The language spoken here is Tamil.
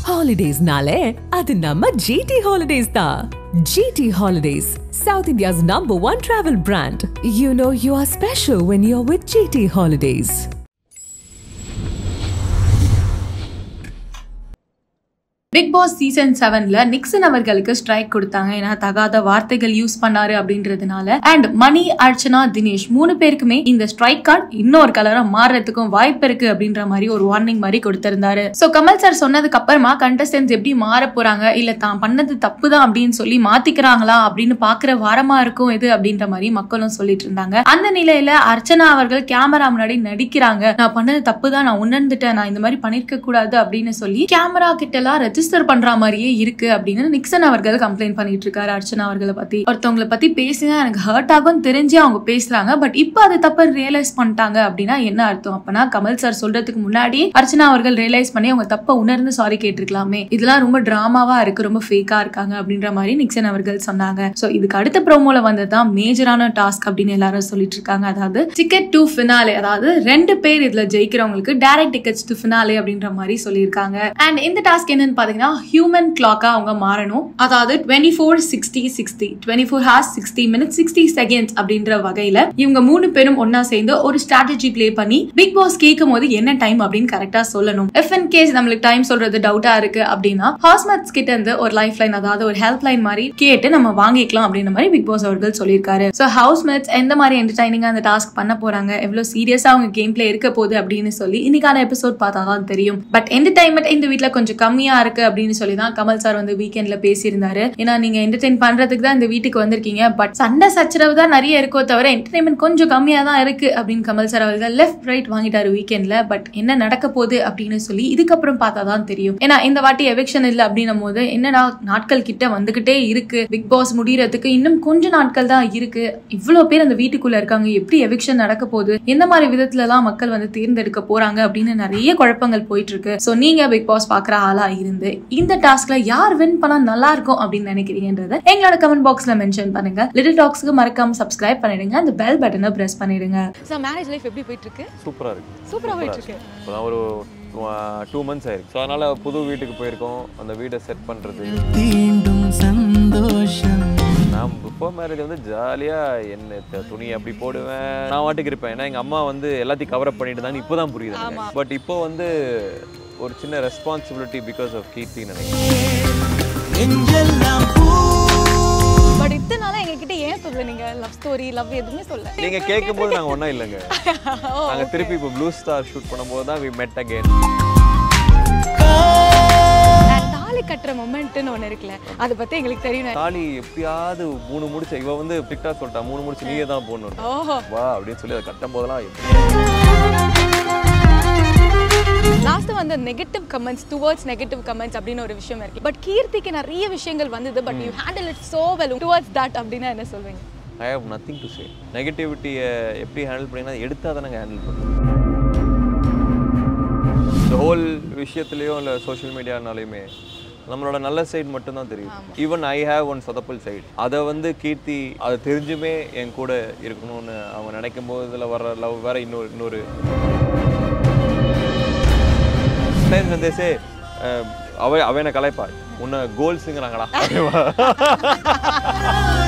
ஹாலிடேஸ்னாலே அது நம்ம ஜிடி ஹாலிடேஸ் தான் GT holidays south India's number one travel brand you know you are special when you are with GT holidays Bigg Boss season செவன்ல நிக்சன் அவர்களுக்கு ஸ்ட்ரைக் கொடுத்தாங்க ஏன்னா தகாத வார்த்தைகள் யூஸ் பண்ணாரு அப்படின்றதுனால அண்ட் மணி அர்ச்சனா தினேஷ் மூணு பேருக்குமே இந்த ஸ்ட்ரைக் கார்டு இன்னொரு கலரா மாறுறதுக்கும் வாய்ப்பு இருக்கு அப்படின்ற மாதிரி ஒரு வார்னிங் மாதிரி கொடுத்திருந்தாரு சோ கமல் சார் சொன்னதுக்கு அப்புறமா கண்டஸ்டன்ஸ் எப்படி மாற போறாங்க இல்ல தான் பண்ணது தப்பு தான் அப்படின்னு சொல்லி மாத்திக்கிறாங்களா அப்படின்னு பாக்குற வாரமா இருக்கும் இது அப்படின்ற மாதிரி மக்களும் சொல்லிட்டு இருந்தாங்க அந்த நிலையில அர்ச்சனா அவர்கள் கேமரா முன்னாடி நடிக்கிறாங்க நான் பண்ணது தப்பு தான் நான் உணர்ந்துட்டேன் நான் இந்த மாதிரி பண்ணிருக்க கூடாது அப்படின்னு சொல்லி கேமரா கிட்ட எல்லாம் ரெஜிஸ்டர் பண்ற மாதிரியே இருக்கு அப்படின்னு நிக்சன் அவர்கள் கம்ப்ளைண்ட் பண்ணிட்டு இருக்காரு அர்ச்சனா அவர்களை பத்தி ஒருத்தவங்களை பத்தி பேசினா எனக்கு ஹர்ட் ஆகும் தெரிஞ்சு அவங்க பேசுறாங்க பட் இப்போ அது தப்பு ரியலைஸ் பண்ணிட்டாங்க அப்படின்னா என்ன அர்த்தம் அப்பனா கமல் சார் சொல்றதுக்கு முன்னாடி அர்ச்சனா அவர்கள் ரியலைஸ் பண்ணி அவங்க தப்ப உணர்ந்து சாரி கேட்டிருக்கலாமே இதெல்லாம் ரொம்ப டிராமாவா இருக்கு ரொம்ப ஃபேக்கா இருக்காங்க அப்படின்ற மாதிரி நிக்சன் அவர்கள் சொன்னாங்க சோ இதுக்கு அடுத்த ப்ரோமோல வந்ததுதான் மேஜரான டாஸ்க் அப்படின்னு எல்லாரும் சொல்லிட்டு இருக்காங்க அதாவது டிக்கெட் டு ஃபினாலே அதாவது ரெண்டு பேர் இதுல ஜெயிக்கிறவங்களுக்கு டைரக்ட் டிக்கெட்ஸ் டு ஃபினாலே அப்படின்ற மாதிரி சொல்லியிருக்காங்க அண்ட் இந்த டாஸ்க் என்னன்னு பாத்தீங்கன்னா ஹியூமன் கிளாக்கா அவங்க மாறணும் அதாவது twenty four sixty sixty twenty four hours sixty minutes sixty seconds அப்படின்ற வகையில இவங்க மூணு பேரும் ஒன்னா சேர்ந்து ஒரு ஸ்ட்ராட்டஜி ப்ளே பண்ணி பிக் பாஸ் கேட்கும் போது என்ன டைம் அப்படின்னு கரெக்டா சொல்லணும் எஃப் இன் கேஸ் நம்மளுக்கு டைம் சொல்றது டவுட்டா இருக்கு அப்படின்னா ஹாஸ்மட்ஸ் கிட்ட இருந்து ஒரு லைஃப் லைன் அதாவது ஒரு ஹெல்ப் லைன் மாதிரி கேட்டு நம்ம வாங்கிக்கலாம் அப்படின்ற மாதிரி பிக் பாஸ் அவர்கள் சொல்லியிருக்காரு ஸோ ஹவுஸ்மேட்ஸ் எந்த மாதிரி என்டர்டைனிங்கா அந்த டாஸ்க் பண்ண போறாங்க எவ்வளவு சீரியஸா அவங்க கேம் பிளே இருக்க போகுது அப்படின்னு சொல்லி இன்னைக்கான எபிசோட் பார்த்தா தான் தெரியும் பட் என்டர்டைன்மெண்ட் இந்த வீட்ல கொஞ்சம் கம்மியா இருக்கு அப்படின்னு சொல்லி தான் கமல் சார் வந்து வீக்கெண்ட்ல பேசியிருந்தாரு ஏன்னா நீங்க என்டர்டைன் பண்றதுக்கு தான் இந்த வீட்டுக்கு வந்திருக்கீங்க பட் சண்டை சச்சரவு தான் நிறைய இருக்கோ தவிர என்டர்டைன்மெண்ட் கொஞ்சம் கம்மியா தான் இருக்கு அப்படின்னு கமல் சார் அவர்கள் லெஃப்ட் ரைட் வாங்கிட்டாரு வீக்கெண்ட்ல பட் என்ன நடக்க போகுது அப்படின்னு சொல்லி இதுக்கப்புறம் பார்த்தா தான் தெரியும் ஏன்னா இந்த வாட்டி எவிக்ஷன் இல்லை அப்படின்னும் போது என்னடா நாட்கள் கிட்ட வந்துகிட்டே இருக்கு பிக் பாஸ் முடியறதுக்கு இன்னும் கொஞ்ச நாட்கள் தான் இருக்கு இவ்வளவு பேர் அந்த வீட்டுக்குள்ள இருக்காங்க எப்படி எவிக்ஷன் நடக்க போகுது எந்த மாதிரி விதத்துல எல்லாம் மக்கள் வந்து தேர்ந்தெடுக்க போறாங்க அப்படின்னு நிறைய குழப்பங்கள் போயிட்டு இருக்கு சோ நீங்க பிக் பாஸ் பாக்குற ஆளா இருந்து இந்த டாஸ்க்ல யார் வின் பண்ணா நல்லா இருக்கும் அப்படின்னு நினைக்கிறீங்கன்றத எங்களோட கமெண்ட் பாக்ஸ்ல மென்ஷன் பண்ணுங்க லிட்டில் டாக்ஸ்க்கு மறக்காம சப்ஸ்கிரைப் பண்ணிடுங்க அந்த பெல் பட்டனை பிரஸ் பண்ணிடுங்க சார் மேரேஜ் லைஃப் எப்படி போயிட்டு இருக்கு சூப்பராக இருக்கு சூப்பரா போயிட்டு இருக்கு இப்போதான் ஒரு டூ மந்த்ஸ் ஆயிருக்கு ஸோ அதனால புது வீட்டுக்கு போயிருக்கோம் அந்த வீடை செட் பண்ணுறது தீண்டும் சந்தோஷம் நான் பிஃபோர் மேரேஜ் வந்து ஜாலியாக என்ன த- துணி அப்படி போடுவேன் நான் வாட்டுக்கு இருப்பேன் ஏன்னா எங்கள் அம்மா வந்து எல்லாத்தையும் கவர் அப் பண்ணிட்டு தான் இப்போ தான் புரியுது ஆமா. பட் இப்போ வந்து ஒரு சின்ன ரெஸ்பான்சிபிலிட்டி பிகாஸ் ஆஃப் கீர்த்தி நினைக்கிறேன் நெஞ்செல்லாம் பூ பட் இத்தனை நாளா எங்ககிட்ட ஏன் சொல்ல நீங்க லவ் ஸ்டோரி லவ் எதுவுமே சொல்ல நீங்கள் கேட்கும்போது நாங்கள் ஒன்றும் இல்லைங்க ஓ, நாங்கள் திருப்பி இப்போ ப்ளூ ஸ்டார் ஷூட் பண்ணும்போது தான் வி மெட் அகேன் நான் தாலி கட்டுற மொமெண்ட்னு ஒண்ணு இருக்குல்ல அதை பத்தி எங்களுக்கு தெரியும் தாலி எப்படியாவது மூணு முடிச்சு இவ வந்து பிக்டா சொல்லிட்டா மூணு முடிச்சு நீயே தான் போடணும் ஓஹோ வா அப்படின்னு சொல்லி அதை கட்டும் போதெல்லாம் லாஸ்ட் வந்து negative comments towards negative comments அப்படின்னு ஒரு விஷயம் இருக்கு பட் கீர்த்திக்கு நிறைய விஷயங்கள் வந்தது but you handle it so well towards that அப்படின்னா என்ன சொல்வீங்க I have nothing to say நெகட்டிவிட்டியை எப்படி ஹேண்டில் பண்ணிங்கன்னா எடுத்தால் தானே ஹேண்டில் பண்ணுவோம் இந்த ஹோல் விஷயத்துலேயும் இல்லை சோஷியல் மீடியானாலையுமே நம்மளோட நல்ல சைடு மட்டும்தான் தெரியும் ஈவன் ஐ ஹேவ் ஒன் சொதப்பல் சைடு அதை வந்து கீர்த்தி அதை தெரிஞ்சுமே என் கூட இருக்கணும்னு அவன் நினைக்கும் போது இதில் வர்ற லவ் வேற இன்னொரு இன்னொரு டைம் சந்தேஷே அவ அவ என்ன கலாய்ப்பா உன்னை கோல்ஸுங்கிறாங்கடா